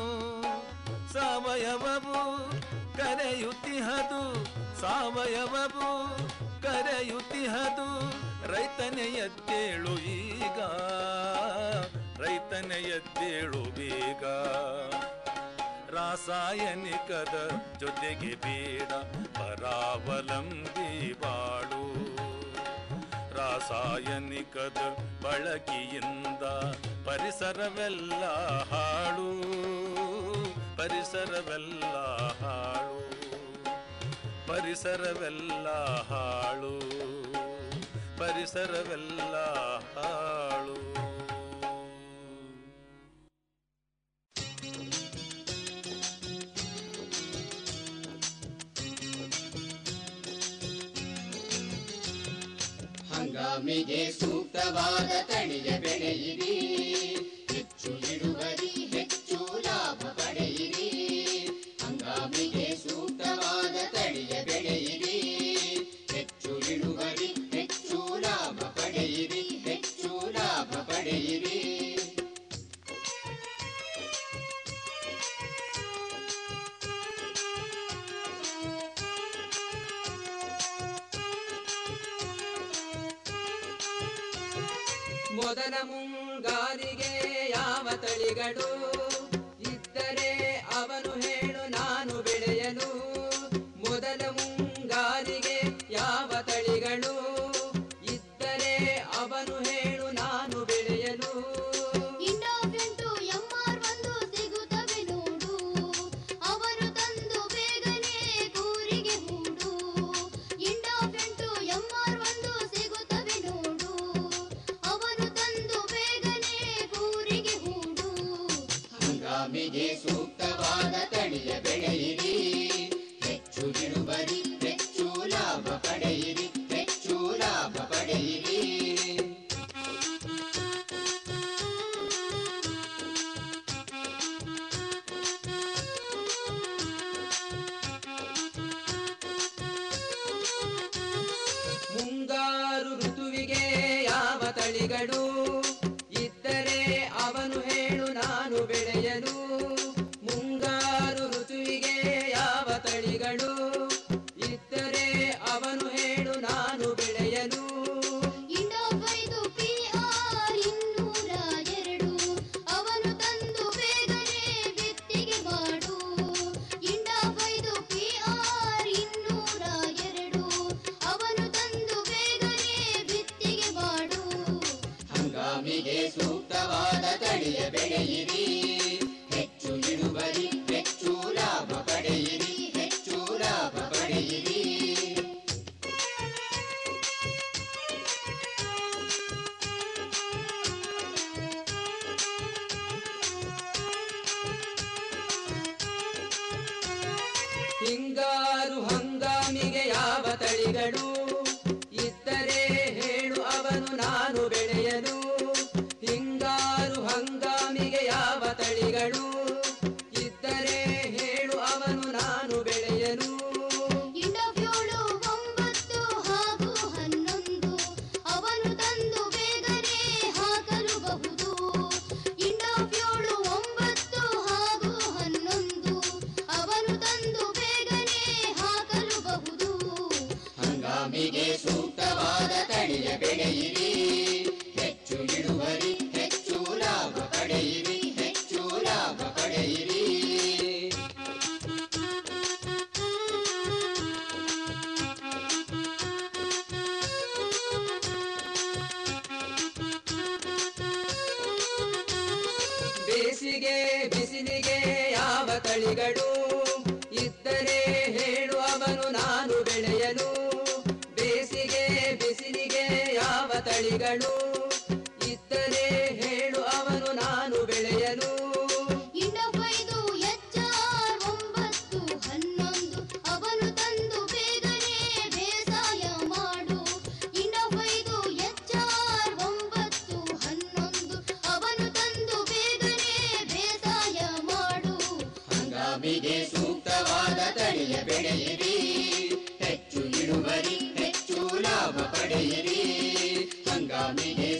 ಸಾವಯವವು ಕರೆಯುತ್ತಿಹದು ಸಾವಯವವು ಕರೆಯುತ್ತಿಹದು ರೈತನೇ ಎದ್ದೇಳು ಈಗ ರೈತನೇ ಎದ್ದೇಳು ಬೇಗ ರಾಸಾಯನಿಕದ ಜೊತೆಗೆ ಬೇಡ ಪರಾವಲಂಬಿ ಬಾಳು ರಾಸಾಯನಿಕದ ಬಳಕೆಯಿಂದ ಪರಿಸರವೆಲ್ಲ ಹಾಳು ಪರಿಸರವೆಲ್ಲ ಹಾಳು ಪರಿಸರವೆಲ್ಲ ಹಾಳು ಪರಿಸರವೆಲ್ಲ ಹಾಳು ಹಂಗಾಮಿಗೆ ಸೂಕ್ತವಾದ ತಳಿಯ ಬೆಳೆಯಿರಿ ಹೆಚ್ಚು ಇಳುವರಿ ಹೆಚ್ಚು ಲಾಭ ಪಡೆಯಿರಿ ಹಂಗಾಮಿಗೆ ಸೂಕ್ತವಾದ ತಳಿಯ ಬೆಳೆಯಿರಿ ಹೆಚ್ಚು ಇಳುವರಿ ಹೆಚ್ಚು ಲಾಭ ಪಡೆಯಿರಿ ಹೆಚ್ಚು ಲಾಭ ಪಡೆಯಿರಿ ಮೊದಲ ಮುಂಗಾರಿಗೆ ಯಾವ ತಳಿಗಳು ಇದ್ದರೆ ಅವನು ಹೇಳು ನಾನು ಬೆಳೆಯಲು ಮೊದಲ ಮುಂಗಾರಿಗೆ ಯಾವ ತಳಿಗಳು ಇದ್ದರೆ ಅವನು ಹೇಳು ನಾನು ಬೆಳೆಯಲು ಇಂಡೋಫೆಂಟು ಎಂಆರ್ ಒಂದು ಸಿಗುತ್ತವೆ ನೋಡು ಅವರು ತಂದು ಬೇಗನೆ ಕೂರಿಗೆ ಹೂಡು ಇಂಡೋಫೆಂಟು ಎಂಆರ್ ಒಂದು ಸಿಗುತ್ತವೆ ನೋಡು ಅವನು ತಂದು ಬೇಗನೆ ಕೂರಿಗೆ ಹೂಡು ಹಂಗಾಮಿಗೆ ಸೂಕ್ತವಾದ ತಳಿಯ ಬೆಳೆಯಿರಿ ಹೆಚ್ಚು ಇಳುವರಿ ಹೆಚ್ಚು ಲಾಭ ಪಡೆಯಿರಿ ಹೆಚ್ಚು ಲಾಭ ಪಡೆಯಿರಿ ಮುಂಗಾರು ಋತುವಿಗೆ ಯಾವ ತಳಿಗಳು ಇದ್ದರೆ ಅವನು ಹೇಳು ನಾನು ಬೆಳೆಯಲು ಮುಂಗಾರು ಋತುವಿಗೆ ಯಾವ ತಳಿಗಳು ಇದ್ದರೆ ಅವನು ಹೇಳು ನಾನು ಬೆಳೆಯಲು ಹಂಗಾಮಿಗೆ ಸೂಕ್ತವಾದ ತಳಿಯ ಬೆಳೆಯಿರಿ ಹೆಚ್ಚು ಇಳುವರಿ ಹೆಚ್ಚು ಲಾಭ ಪಡೆಯಿರಿ ಹೆಚ್ಚು ಲಾಭ ಪಡೆಯಿರಿ ಹಿಂಗಾರು ಹಂಗಾಮಿಗೆ ಯಾವ ತಳಿಗಳು ಇದ್ದರೆ ಹೇಳು ಅವನು ನಾನು ಬೆಳೆಯಲು ಹಿಂಗಾರು ಹಂಗಾಮಿಗೆ ಯಾವ ತಳಿಗಳು ಇದ್ದರೆ ಹೇಳು ಅವನು ನಾನು ಬೆಳೆಯಲು ಇಂಡೋಫ್ಯೂಳು ಒಂಬತ್ತು ಹಾಗೂ ಹನ್ನೊಂದು ಅವನು ತಂದು ಬೇಗನೆ ಹಾಕಲು ಬಹುದು ಇಂಡೋಫ್ಯೂಳು ಒಂಬತ್ತು ಹಾಗೂ ಹನ್ನೊಂದು ಅವನು ತಂದು ಬೇಗನೆ ಹಾಕಲು ಬಹುದು ಹಂಗಾಮಿಗೆ ಸೂಕ್ತವಾದ ತಳಿಯ ಬೆಳೆಯಿರಿ ಹೆಚ್ಚು ಇಳುವರಿ ಹೆಚ್ಚು ಲಾಭ ಪಡೆಯಿರಿ ಹೆಚ್ಚು ಲಾಭ ಪಡೆಯಿರಿ ಬೇಸಿಗೆ ಬಿಸಿಲಿಗೆ ಯಾವ ತಳಿಗಳು ಇದ್ದರೆ ಹೇಳು ಅವನು ನಾನು ಬೆಳೆಯಲು ಬೇಸಿಗೆ ಬಿಸಿಲಿಗೆ ಯಾವ ತಳಿಗಳು ಇದ್ದರೆ ಹೇಳು ಅವನು ನಾನು ಬೆಳೆಯಲು ಇಂಡೋಫೈದು ಎಚ್ಆರ್ ಒಂಬತ್ತು ಹನ್ನೊಂದು ಅವನು ತಂದು ಬೇಗನೆ ಬೇಸಾಯ ಮಾಡು ಇಂಡೋಫೈದು ಎಚ್ಆರ್ ಒಂಬತ್ತು ಹನ್ನೊಂದು ಅವನು ತಂದು ಬೇಗನೆ ಬೇಸಾಯ ಮಾಡು ಹಂಗಾಮಿಗೆ ಸೂಕ್ತವಾದ ತಳಿಯ ಬೆಳೆಯಿರಿ ಹೆಚ್ಚು ಇಳುವರಿ ಹೆಚ್ಚು ಲಾಭ ಪಡೆಯಿರಿ ಹಂಗಾಮಿಗೆ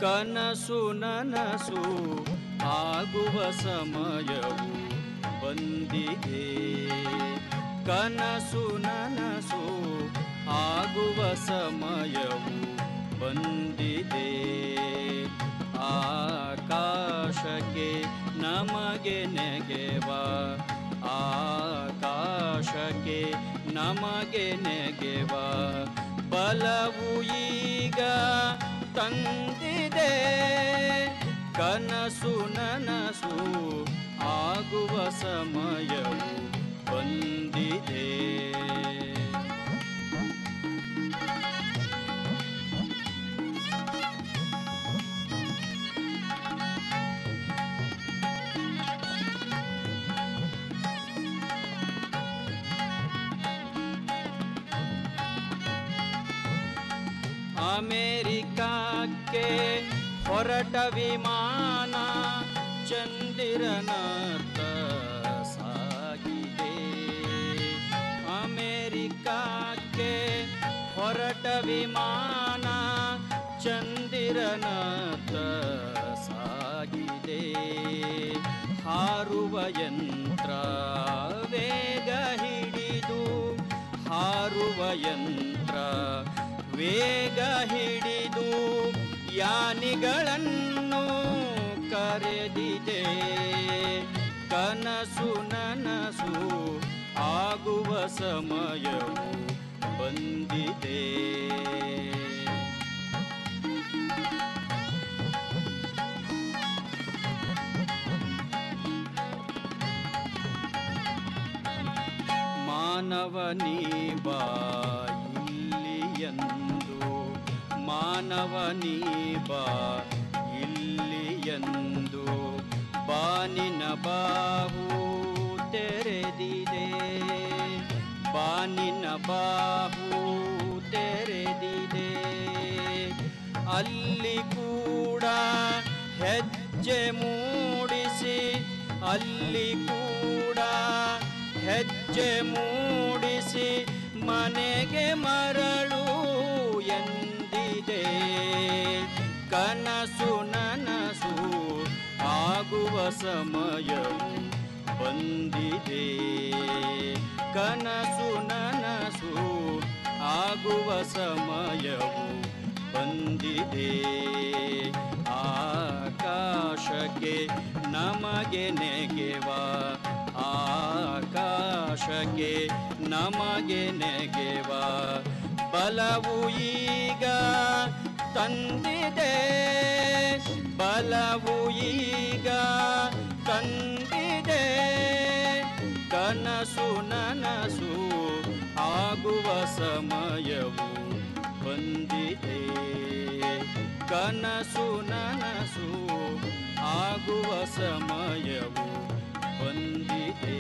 ಕನಸು ನನಸು ಆಗುವ ಸಮಯವು ಬಂದಿದೆ ಕನಸು ನನಸು ಆಗುವ ಸಮಯವು ಬಂದಿದೆ ಆಕಾಶಕ್ಕೆ ನಮಗೆ ನೆಗೆವ ಆಕಾಶಕ್ಕೆ ನಮಗೆ ನೆಗೆವ ಬಲವು ಈಗ ತಂದಿದೆ ಕನಸು ನನಸು ಆಗುವ ಸಮಯವು ಬಂದಿದೆ ಅಮೇರಿಕಕ್ಕೆ ಹೊರಟ ವಿಮಾನ ಚಂದಿರನತ್ತ ಸಾಗಿದೆ ಅಮೇರಿಕಕ್ಕೆ ಹೊರಟ ವಿಮಾನ ಚಂದಿರನತ್ತ ಸಾಗಿದೆ ಹಾರುವ ಯಂತ್ರ ವೇಗ ಹಿಡಿದು ಹಾರುವ ಯಂತ್ರ ವೇಗ ಹಿಡಿದು ಯಾನಿಗಳನ್ನು ಕರೆದಿದೆ ಕನಸು ನನಸು ಆಗುವ ಸಮಯವು ಬಂದಿದೆ ಮಾನವನೀ ಬಾ ಇಲ್ಲಿಯಂದು ಮಾನವನೀ ಬಾ ಇಲ್ಲಿಯಂದು ಬಾನಿನ ಬಾಹು ತೆರೆದಿದೆ ಬಾನಿನ ಬಾಹು ತೆರೆದಿದೆ ಅಲ್ಲಿ ಕೂಡ ಹೆಜ್ಜೆ ಮೂಡಿಸಿ ಅಲ್ಲಿ ಕೂಡ ಹೆಜ್ಜೆ ಮೂಡಿಸಿ ಮನೆಗೆ ಮರಳು ಎಂದಿದೆ ಕನಸು ನನಸು ಆಗುವ ಸಮಯವು ಬಂದಿದೆ ಕನಸು ನನಸು ಆಗುವ ಸಮಯವು ಬಂದಿದೆ ಆಕಾಶಕ್ಕೆ ನಮಗೆ ನೆಗೆವ ಆಕಾಶಕ್ಕೆ ನಮಗೆ ನೆಗೆವ ಬಲವು ಈಗ ತಂದಿದೆ ಬಲವು ಈಗ ತಂದಿದೆ ಕನಸು ನನಸು ಆಗುವ ಸಮಯವು ಬಂದಿದೆ ಕನಸು ನನಸು ಆಗುವ ಸಮಯವು ಬಂದಿದೆ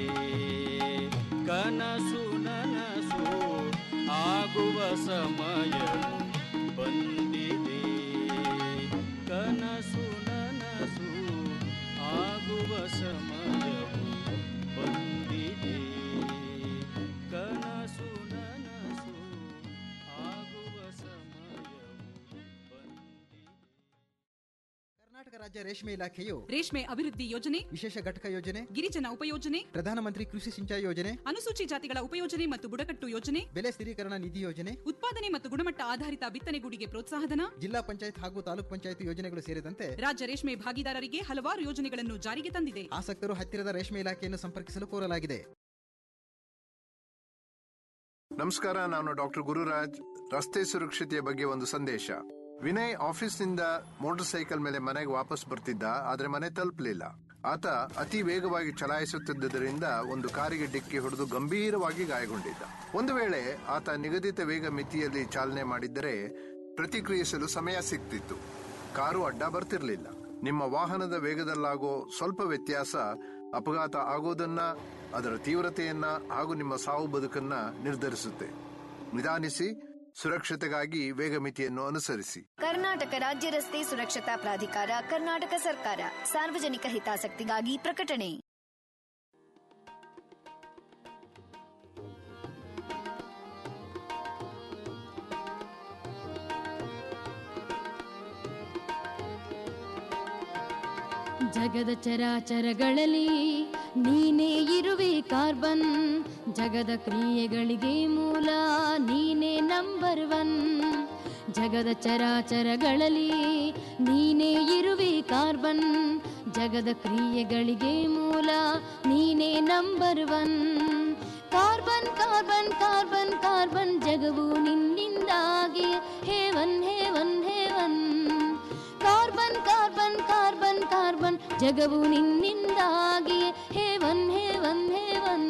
ಕನಸು ನನಸು ಆಗುವ ಸಮಯವು ಬಂದಿದೆ ಕನಸು ನನಸು ಆಗುವ ಸಮಯವು ಬಂದಿದೆ ಕನಸು ನನಸು ಆಗುವ ಸಮಯವು ಕರ್ನಾಟಕ ರಾಜ್ಯ ರೇಷ್ಮೆ ಇಲಾಖೆಯು ರೇಷ್ಮೆ ಅಭಿವೃದ್ಧಿ ಯೋಜನೆ ವಿಶೇಷ ಘಟಕ ಯೋಜನೆ ಗಿರಿಜನ ಉಪಯೋಜನೆ ಪ್ರಧಾನಮಂತ್ರಿ ಕೃಷಿ ಸಿಂಚಾಯಿ ಯೋಜನೆ ಅನುಸೂಚಿ ಜಾತಿಗಳ ಉಪಯೋಜನೆ ಮತ್ತು ಬುಡಕಟ್ಟು ಯೋಜನೆ ಬೆಲೆ ಸ್ಥಿರೀಕರಣ ನಿಧಿ ಯೋಜನೆ ಉತ್ಪಾದನೆ ಮತ್ತು ಗುಣಮಟ್ಟ ಆಧಾರಿತ ಬಿತ್ತನೆಗೂಡಿಗೆ ಪ್ರೋತ್ಸಾಹಧನ ಜಿಲ್ಲಾ ಪಂಚಾಯತ್ ಹಾಗೂ ತಾಲೂಕ್ ಪಂಚಾಯತ್ ಯೋಜನೆಗಳು ಸೇರಿದಂತೆ ರಾಜ್ಯ ರೇಷ್ಮೆ ಭಾಗಿದಾರರಿಗೆ ಹಲವಾರು ಯೋಜನೆಗಳನ್ನು ಜಾರಿಗೆ ತಂದಿದೆ ಆಸಕ್ತರು ಹತ್ತಿರದ ರೇಷ್ಮೆ ಇಲಾಖೆಯನ್ನು ಸಂಪರ್ಕಿಸಲು ಕೋರಲಾಗಿದೆ ನಮಸ್ಕಾರ ನಾನು ಡಾಕ್ಟರ್ ಗುರುರಾಜ್ ರಸ್ತೆ ಸುರಕ್ಷತೆಯ ಬಗ್ಗೆ ಒಂದು ಸಂದೇಶ ವಿನಯ್ ಆಫೀಸ್ನಿಂದ ಮೋಟಾರ್ ಸೈಕಲ್ ಮೇಲೆ ಮನೆಗೆ ವಾಪಸ್ ಬರ್ತಿದ್ದ ಆದ್ರೆ ಮನೆ ತಲುಪಲಿಲ್ಲ ಆತ ಅತಿ ವೇಗವಾಗಿ ಚಲಾಯಿಸುತ್ತಿದ್ದರಿಂದ ಒಂದು ಕಾರಿಗೆ ಡಿಕ್ಕಿ ಹೊಡೆದು ಗಂಭೀರವಾಗಿ ಗಾಯಗೊಂಡಿದ್ದ ಒಂದು ವೇಳೆ ಆತ ನಿಗದಿತ ವೇಗ ಮಿತಿಯಲ್ಲಿ ಚಾಲನೆ ಮಾಡಿದ್ದರೆ ಪ್ರತಿಕ್ರಿಯಿಸಲು ಸಮಯ ಸಿಗ್ತಿತ್ತು ಕಾರು ಅಡ್ಡ ಬರ್ತಿರ್ಲಿಲ್ಲ ನಿಮ್ಮ ವಾಹನದ ವೇಗದಲ್ಲಾಗೋ ಸ್ವಲ್ಪ ವ್ಯತ್ಯಾಸ ಅಪಘಾತ ಆಗೋದನ್ನ ಅದರ ತೀವ್ರತೆಯನ್ನ ಹಾಗೂ ನಿಮ್ಮ ಸಾವು ಬದುಕನ್ನ ನಿರ್ಧರಿಸುತ್ತೆ ನಿಧಾನಿಸಿ ಸುರಕ್ಷತೆಗಾಗಿ ವೇಗ ಮಿತಿಯನ್ನು ಅನುಸರಿಸಿ ಕರ್ನಾಟಕ ರಾಜ್ಯ ರಸ್ತೆ ಸುರಕ್ಷತಾ ಪ್ರಾಧಿಕಾರ ಕರ್ನಾಟಕ ಸರ್ಕಾರ ಸಾರ್ವಜನಿಕ ಹಿತಾಸಕ್ತಿಗಾಗಿ ಪ್ರಕಟಣೆ ಜಗದ ಚರಾಚರಗಳಲ್ಲಿ ನೀನೇ ಇರುವೆ ಕಾರ್ಬನ್ ಜಗದ ಕ್ರಿಯೆಗಳಿಗೆ ಮೂಲ ನೀನೇ ನಂಬರ್ ಒನ್ ಜಗದ ಚರಾಚರಗಳಲ್ಲಿ ನೀನೇ ಇರುವೆ ಕಾರ್ಬನ್ ಜಗದ ಕ್ರಿಯೆಗಳಿಗೆ ಮೂಲ ನೀನೇ number one carbon carbon carbon carbon ಜಗವು ನಿನ್ನಿಂದಾಗಿ heaven heaven heaven carbon carbon carbon carbon ಜಗವು ನಿನ್ನಿಂದಾಗಿ ಹೇವನ್ ಹೇವನ್ ಹೇವನ್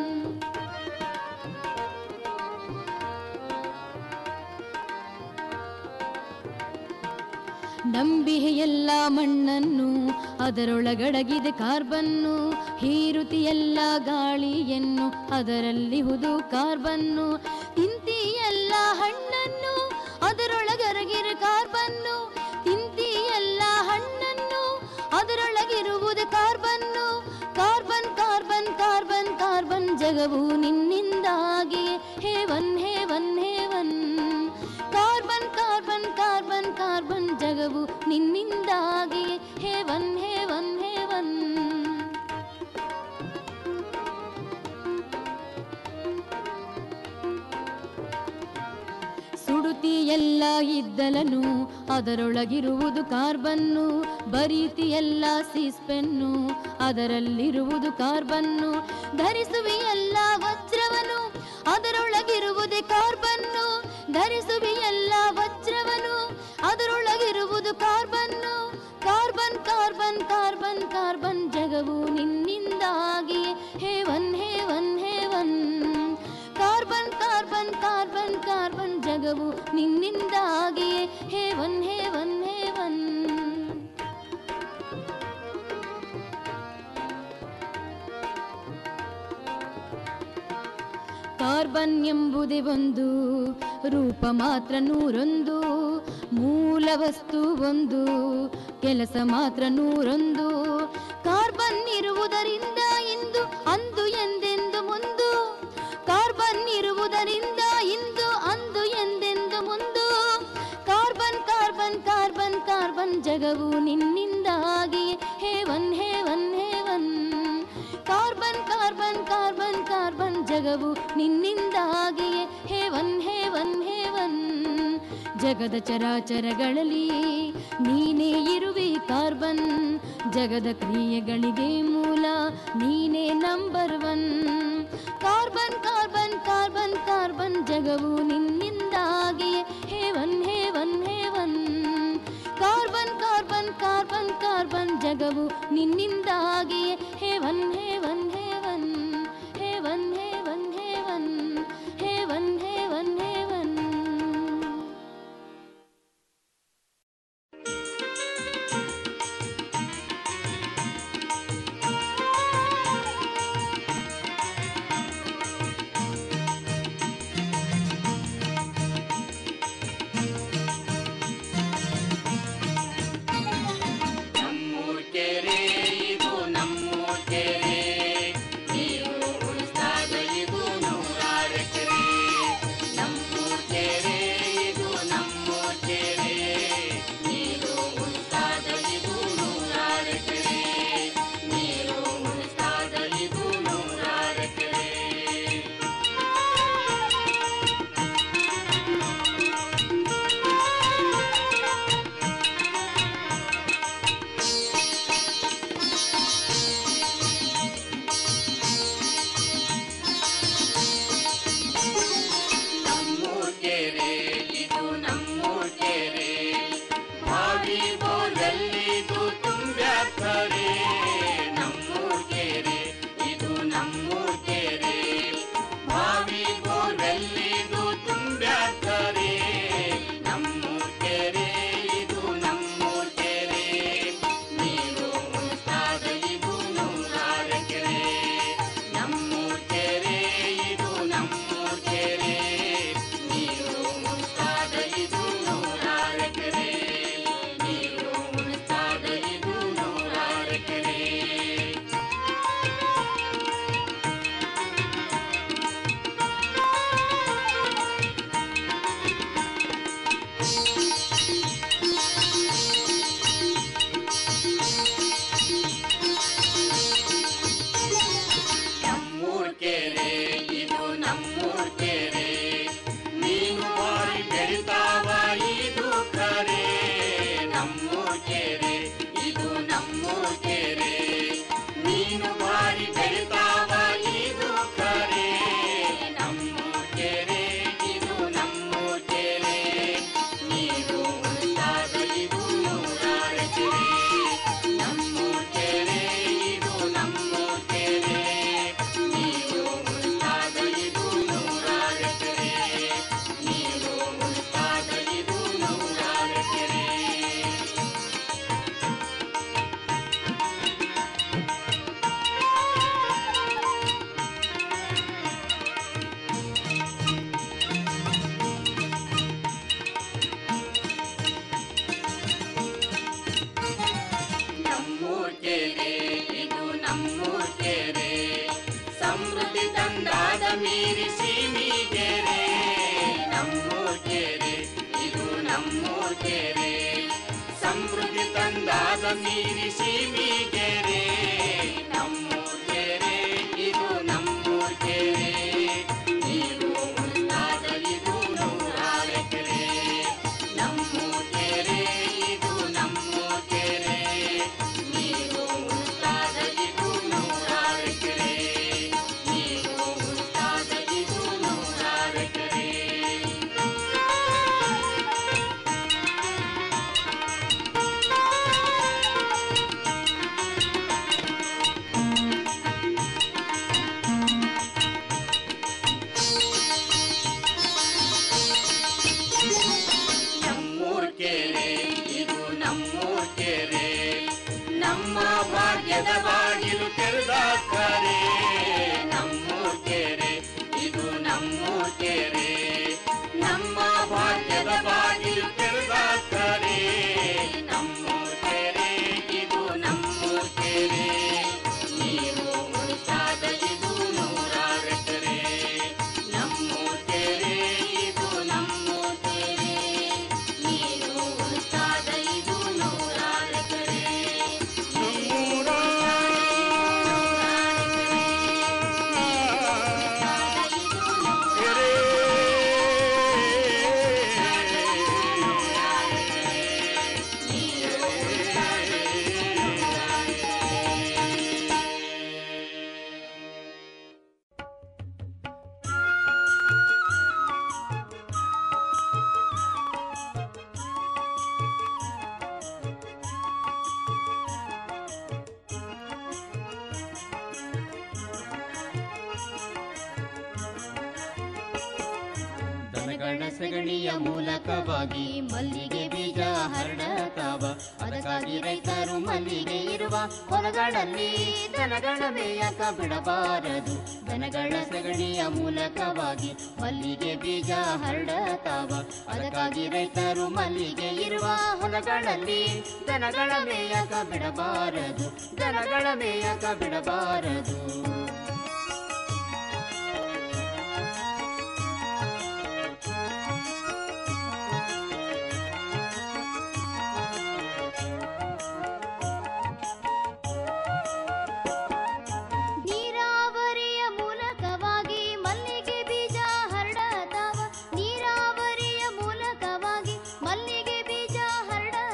ನಂಬಿಹೆ ಎಲ್ಲ ಮಣ್ಣನ್ನು ಅದರೊಳಗಡಗಿದೆ ಕಾರ್ಬನ್ನು ಹೀರುತಿ ಎಲ್ಲ ಗಾಳಿಯನ್ನು ಅದರಲ್ಲಿಹುದು ಕಾರ್ಬನ್ನು ತಿಂತಿ ಎಲ್ಲ ಹಣ್ಣನ್ನು ಅದರೊಳಗರಗಿರ ಕಾರ್ಬನ್ನು ತಿಂತಿ ಎಲ್ಲ ಹಣ್ಣನ್ನು ಅದರೊಳಗಿರುವುದು carbon carbon carbon carbon carbon ಜಗವು ನಿನ್ನಿಂದಾಗಿ heaven heaven heaven carbon carbon carbon carbon ಜಗವು ನಿನ್ನಿಂದಾಗಿ ಹೇವನ್ ಹೇವನ್ ಹೇವನ್ ಸುಡುತಿ ಎಲ್ಲ ಇದ್ದಲನು ಅದರೊಳಗಿರುವುದು ಕಾರ್ಬನ್ನು ಬರೀತಿ ಎಲ್ಲ ಸೀಸ್ಪೆನ್ನು ಅದರಲ್ಲಿರುವುದು ಕಾರ್ಬನ್ನು ಧರಿಸುವಿ ಎಲ್ಲ ವಜ್ರವನು ಅದರೊಳಗಿರುವುದೇ ಕಾರ್ಬನ್ನು ಧರಿಸುವಿ ಎಲ್ಲ ವಜ್ರವನು ಅದರೊಳಗಿರುವುದು carbon carbon carbon carbon carbon ಜಗವು ನಿನ್ನಿಂದಾಗಿ heaven heaven heaven carbon carbon carbon carbon ಜಗವು ನಿನ್ನಿಂದಾಗಿ ಹೇವನ್ ಹೇವನ್ ಹೇವನ್ ಕಾರ್ಬನ್ ಎಂಬುದೇ ಒಂದು ರೂಪ ಮಾತ್ರ ನೂರೊಂದು ಮೂಲ ವಸ್ತು ಒಂದು ಕೆಲಸ ಮಾತ್ರ ನೂರೊಂದು ಕಾರ್ಬನ್ ಇರುವುದರಿಂದ ಇಂದು ಅಂದು ಎಂದೆಂದು ಮುಂದು ಕಾರ್ಬನ್ ಇರುವುದರಿಂದ ಇಂದು ಅಂದು ಎಂದೆಂದು ಮುಂದು ಕಾರ್ಬನ್ ಕಾರ್ಬನ್ ಕಾರ್ಬನ್ ಕಾರ್ಬನ್ ಜಗವು ನಿನ್ನಿಂದಾಗಿ heaven heaven heaven carbon carbon carbon carbon ಜಗವು ನಿನ್ನಿಂದಾಗಿ ಹೇವನ್ ಹೇವನ್ ಹೇವನ್ ಜಗದ ಚರಾಚರಗಳಲ್ಲಿ ನೀನೇ ಇರುವೆ ಕಾರ್ಬನ್ ಜಗದ ಕ್ರಿಯೆಗಳಿಗೆ ಮೂಲ ನೀನೇ number one carbon carbon carbon carbon ಜಗವು ನಿನ್ನಿಂದಾಗಿ heaven heaven heaven carbon carbon carbon carbon ಜಗವು ನಿನ್ನಿಂದಾಗಿ heaven heaven heaven heaven heaven heaven heaven heaven heaven ನಮ್ಮೂರ್ ಕೆರೆ ಇದು ನಮ್ಮೂರ್ ಕೆರೆ ನಮ್ಮೂರ್ ಕೆರೆ ನೀನು ಬಾರಿ ಬೆಳಿತಾವ ಇದು ಕರೆ ನಮ್ಮೂರ್ ಕೆರೆ ಇದು ನಮ್ಮೂರ್ ಕೆರೆ ನೀರು ಉಳಿತಾದ ಇದು ನೂರಾರ ಕೆರೆ ನಮ್ಮೂರ್ ಕೆರೆ ಇದು ನಮ್ಮೂರ್ ಕೆರೆ ನೀರು ಉಳಿತಾದ ಇದು ನೂರಾರ ಕೆರೆ ನೀರು ಉಳಿತಾದ ಇದು ನೂರಾರ ಕೆರೆ ನಮ್ಮೂರ್ ಕೆರೆ ಇದು ನಮ್ಮೂರ್ ಕೆರೆ ಸಮೃದ್ಧಿ ತಂದಾದ ಮೀರಿ ಸೀಮಿಗೆರೆ ನಮ್ಮೂರ್ ಕೆರೆ ಇದು ನಮ್ಮೂರ್ ಕೆರೆ ಸಮೃದ್ಧಿ ತಂದಾದ ಮೀರಿ ಸೀಮಿಗೆರೆ ನಮ್ಮೂರ್ ಕೆರೆ ಇದು ನಮ್ಮೂರ್ ಕೆರೆ ನೀರು ಉಳಿತಾದ ಇದು ನೂರಾರ ಕೆರೆ ನಮ್ಮೂರ್ ಕೆರೆ ಇದು ನಮ್ಮೂರ್ ಕೆರೆ ನೀರು ಉಳಿತಾದ ಇದು ನೂರಾರ ಕೆರೆ ನೀರು ಉಳಿತಾದ ಇದು ನೂರಾರ ಕೆರೆ ನಮ್ಮೂರ್ ಕೆರೆ ಇದು ನಮ್ಮೂರ್ ಕೆರೆ ನಮ್ಮ ಭಾಗ್ಯದ ಬಾಗಿಲು ತೆರೆದಾಕರೆ ನಮ್ಮೂರ್ ಕೆರೆ ಇದು ನಮ್ಮೂರ್ ಕೆರೆ ನಮ್ಮ ಭಾಗ್ಯದ ಬಾಗಿಲು ತೆರೆದಾಕರೆ ನಮ್ಮೂರ್ ಕೆರೆ ಇದು ನಮ್ಮೂರ್ ಕೆರೆ ನೀರು ಉಳಿತಾದ ಇದು ನೂರಾರ ಕೆರೆ ನಮ್ಮೂರ್ ಕೆರೆ ಇದು ನಮ್ಮೂರ್ ಕೆರೆ ನೀರು ಉಳಿತಾದ ಇದು ನೂರಾರ ಕೆರೆ ದನಗಳ ಸಗಣಿಯ ಮೂಲಕವಾಗಿ ಮಲ್ಲಿಗೆ ಬೀಜ ಹರಡತಾವ ಅದಕ್ಕಾಗಿ ರೈತರು ಮಲ್ಲಿಗೆ ಇರುವ ಹೊಲಗಳಲ್ಲಿ ದನಗಳ ಮೇಯಕ ಬಿಡಬಾರದು ದನಗಳ ಸಗಣಿಯ ಮೂಲಕವಾಗಿ ಮಲ್ಲಿಗೆ ಬೀಜ ಹರಡತಾವ ಅದಕ್ಕಾಗಿ ರೈತರು ಮಲ್ಲಿಗೆ ಇರುವ ಹೊಲಗಳಲ್ಲಿ ದನಗಳ ಮೇಯಕ ಬಿಡಬಾರದು ದನಗಳ ಮೇಯಕ ಬಿಡಬಾರದು